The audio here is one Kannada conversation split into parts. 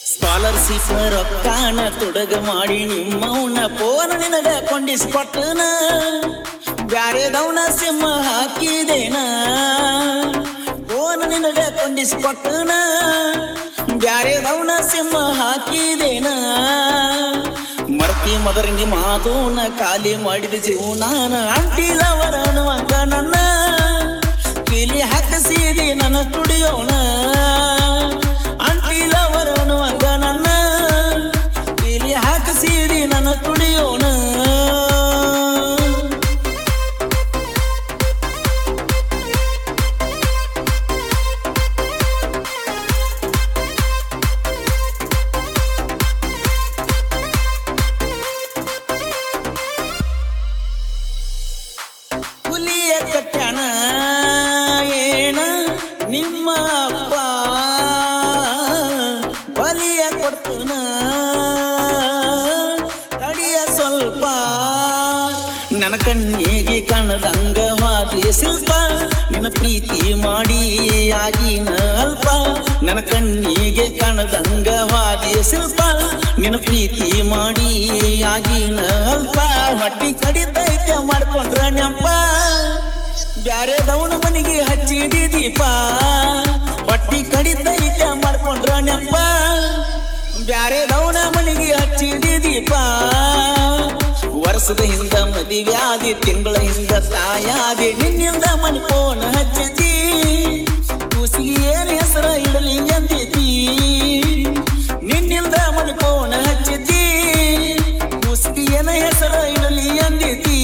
ಸ್ಕಾಲರ್ಶಿಪ್ ರೊಕ್ಕಾನ ತೊಡಗ ಮಾಡಿ ನಿಮ್ಮವನ ಪೋನ ನಿನಗ ಕೊಂಡಿಸ್ಕೊಟ್ಟನ ಬ್ಯಾರೆದವನ ಸಿಂಹ ಹಾಕಿದೇನ ಪೋನ ನಿನಗ ಕೊಂಡಿಸ್ಕೊಟ್ಟನ ಬ್ಯಾರೆದವನ ಸಿಂಹ ಹಾಕಿದೇನ ಮರ್ತಿ ಮದರಂಗಿ ಮಾತೋನ ಖಾಲಿ ಮಾಡಿದ ಜೀವನಾನ ಅಂಟಿಲವರ ಅನ್ನುವಂಗ ನನ್ನ ಕೀಲಿ ಹಾಕಿಸಿದಿ ನನ್ನ ತುಡಿಯೋಣ ಅಂಟಿಲವರ ಅನ್ನುವಂಗ ನನ್ನ ಕೀಲಿ ಹಾಕಿಸಿದಿ ನನ್ನ ತುಡಿಯೋಣ ಹುಲಿಯ ಕಟ್ಯಾಣ ಏನ ನಿಮ್ಮ ಅಪ್ಪ ಬಲಿಯ ಕೊಡ್ತನ ತಡಿಯ ಸ್ವಲ್ಪ ನನ್ನ ಕಣ್ಣಿಗೆ ಕಾಣದಂಗ ಮಾತಿ ಶಿಲ್ಪ ನಿನ್ನ ಪ್ರೀತಿ ಮಾಡಿ ಆಗಿನ ಅಲ್ಪ ನನ್ನ ಕಣ್ಣಿಗೆ ಕಾಣದಂಗ ವಾದಿ ಶಿಲ್ಪ ನಿನ್ನ ಪ್ರೀತಿ ಮಾಡಿ ಆಗಿನ ಅಲ್ಪ ಹೊಟ್ಟಿ ಕಡಿತೈತೆ ಮಾಡ್ಕೊಂಡ್ರ ನೆಂಪ ಬ್ಯಾರೆದವನ ಮನೆಗೆ ಹಚ್ಚಿದಿ ದೀಪ ಹೊಟ್ಟಿ ಕಡಿತೈತೆ ಮಾಡ್ಕೊಂಡ್ರ ನೆಂಪ ಬ್ಯಾರೆದವನ ಮನೆಗೆ ಹಚ್ಚಿದಿ ದೀಪ ವರ್ಷದ ಹಿಂದ ಮದಿವ್ಯಾದಿ ತಿಂಗಳ ಹಿಂದ ತಾಯಾದಿ ನಿನ್ನಿಂದ ಮನೆ ಫೋನ್ ಹಚ್ಚಿದಿ ಕೂಸಿಗೆ ಏನ್ ಹೆಸರ ಇಡಲಿ ಎಂದಿದ್ದಿ ನಿನ್ನಿಂದ ಮನೆ ಫೋನ್ ಹಚ್ಚಿದ್ದಿ ಕೂಸಿಗೆ ಏನ ಹೆಸರ ಇಡಲಿ ಎಂದಿದ್ದಿ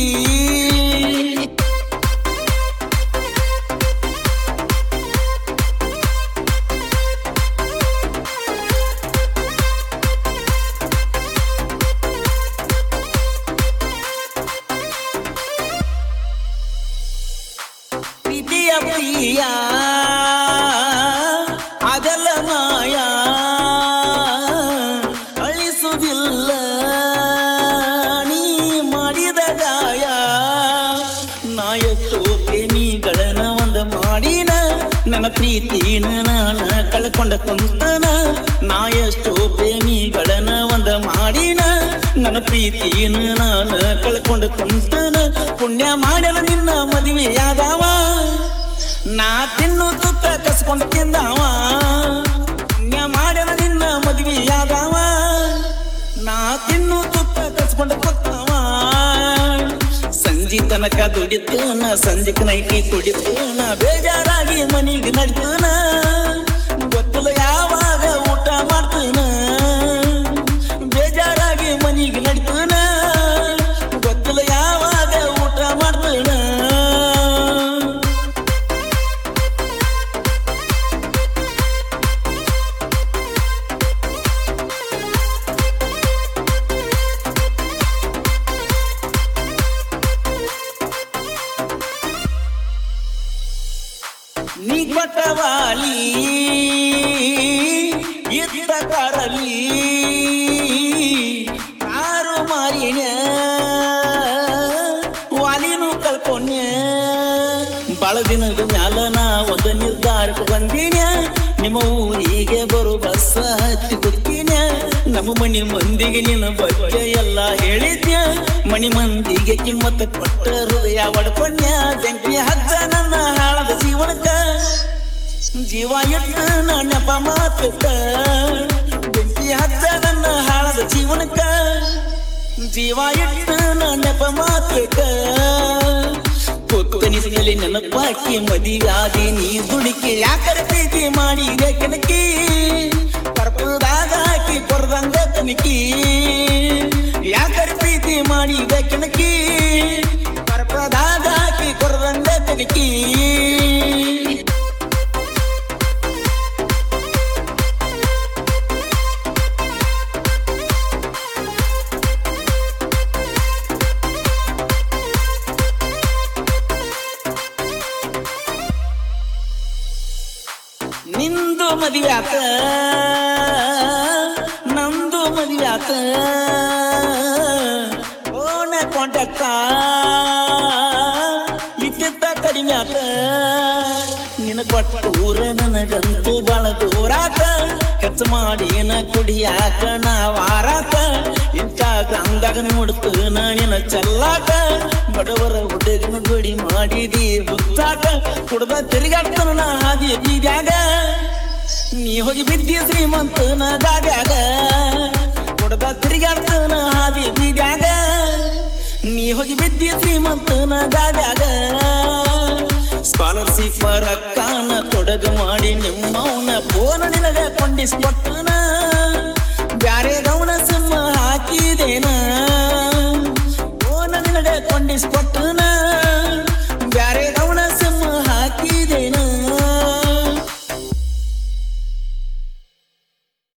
ಪ್ರೀತಿಯ ಪ್ರಿಯ ಅದಲ್ಲ ಮಾಯ ಅಳಿಸುವುದಿಲ್ಲ ನೀ ಮಾಡಿದ ಗಾಯ ನಾ ಎಷ್ಟು ಪ್ರೇಮಿಗಳನ್ನ ಒಂದ ಮಾಡಿನ ನನ್ನ ಪ್ರೀತಿನ ನಾನ ಕಳ್ಕೊಂಡ ಕುಂತನ ನಾ ಎಷ್ಟು ಪ್ರೇಮಿಗಳನ್ನ ಒಂದ ಮಾಡಿನ ನನ್ನ ಪ್ರೀತಿನ ನಾನ ಕಳ್ಕೊಂಡ ಕುಂತನ ಪುಣ್ಯ ಮಾಡಲ ನಿನ್ನ ಮದುವೆಯಾದವ ನಾ ತಿನ್ನು ತುತ್ತ ಕಸ್ಕೊಂಡು ತಿಂದವ ಪುಣ್ಯ ಮಾಡಲ ನಿನ್ನ ಮದುವೆಯಾದವ ನಾ ತಿನ್ನು ತುತ್ತ ಕಸ್ಕೊಂಡು ಕೊತ್ತವ ಸಂಜೆ ತನಕ ದುಡಿತನ ಸಂಜೆಕ್ ನೈಟಿ ಕುಡಿತನ ಬೇಜಾರಾಗಿ ಮನಿಗೆ ನಡಿತನ ಗೊತ್ತಿಲ್ಲ ಯಾವಾಗ ಊಟ ಮಾಡ್ತನ ಬೇಜಾರಾಗಿ ಮನಿಗೆ ನಡಿತನ ಗೊತ್ತಿಲ್ಲ ಯಾವಾಗ ಊಟ ಮಾಡ್ತನ ನಿಕಟವಾಲಿ ಇದ್ದ ಕರಲಿ ಕಾರು ಮಾರಿನ ವಾಲಿನು ಕಳ್ಕೊಂಡ್ಯ ಬಾಳ ದಿನದ ಮ್ಯಾಲ ನಾ ಒಂದು ನಿರ್ಧಾರಕ್ಕೆ ಬಂದಿನ ನಿಮ್ಮ ಊರಿಗೆ ಬರು ಬಸ್ಸ ಹತ್ತಿ ಕುತ್ತಿನ ನಮ್ಮ ಮನಿ ಮಂದಿಗೆ ನಿನ್ನ ಬಗ್ಗೆ ಎಲ್ಲ ಹೇಳಿದ್ಯ ಮನಿ ಮಂದಿಗೆ ಕಿಮ್ಮತ್ತ ಕೊಟ್ಟ ಹೃದಯ ಒಡ್ಕೊಂಡ್ಯ ಬೆಂಕಿ ಹಚ್ಚ ನನ್ನ ಹಾಳದ ಜೀವನಕ್ಕ ಜೀವ ಎಟ್ಟು ನೆಪ ಮಾತಕ್ಕ ಬೆಂಕಿ ಹಚ್ಚ ನನ್ನ ಹಾಳದ ಜೀವನಕ್ಕ ಜೀವ ಎಟ್ಟು ನೆಪ ಮಾತಕ್ಕ ಕೊಕ್ಕನಿಸಿನಲ್ಲಿ ನೆನಪಾಕಿ ಮದಿಯಾದಿ ನೀ ದುಡುಕಿ ಯಾಕರ ಪ್ರೀತಿ ಮಾಡಿದೆ ಕನಕಿ ಕರ್ಪದಾಗ ಹಾಕಿ ಕೊರದಂಗ ಕನಕಿ ಯಾಕರ ಪ್ರೀತಿ ಮಾಡಿದೆ ಕನಕಿ ಕರ್ಪದಾಗ ಹಾಕಿ ಕೊರದಂಗ ಕನಕಿ ನಿಂದು ಮದುವ್ಯಾತ ನಂದು ಮದುವ್ಯಾತ ಓನ ಕೊಂಡಕ್ಕ ಇಟ್ಟಿತ್ತ ಕಡಿಮೆ ಆತ ನಿನ ಕೊಟ್ಟ ಊರ ನನಗಂತೂ ಬಾಳ ದೂರಾತ ಕೆಚ್ಚ ಖರ್ಚು ಮಾಡಿನ ಕುಡಿಯಾಕ ನಾ ವಾರಾಕ ಇನ್ಸ್ಟಾಗ್ರಾಮ್ದಾಗ ನೋಡ್ತನ ನಿನ್ನ ಚೆಲ್ಲಾಕ ಬಡವರ ಹುಡುಗನ ಗುಡಿ ಮಾಡಿದಿ ಹುಚ್ಚಾಕ ಕುಡ್ದ ತಿರುಗಾಡ್ತಾನ ನಾ ಹಾದಿ ಬೀದ್ಯಾಗ ನೀ ಹೋಗಿ ಬಿದ್ದಿ ಶ್ರೀಮಂತನ ಗಾದ್ಯಾಗ ಕುಡ್ದ ತಿರುಗಾಡ್ತಾನ ಹಾದಿ ಬೀದ್ಯಾಗ ನೀ ಹೋಗಿ ಬಿದ್ದಿ ಶ್ರೀಮಂತನ ಗಾದ್ಯಾಗ ಸ್ಕಾಲರ್ಶಿಪ್ ರೊಕ್ಕಾನ ತೊಡಗ ಮಾಡಿ ನಿಮ್ಮವನ ಫೋನ ನಿನಗ ಕೊಂಡಿಸ್ಕೊಟ್ಟನ ಬ್ಯಾರೆ ಗೌನ ಸಿಂಹ ಹಾಕಿದೇನ ಫೋನ ನಿನಗ ಕೊಂಡಿಸ್ಕೊಟ್ಟನ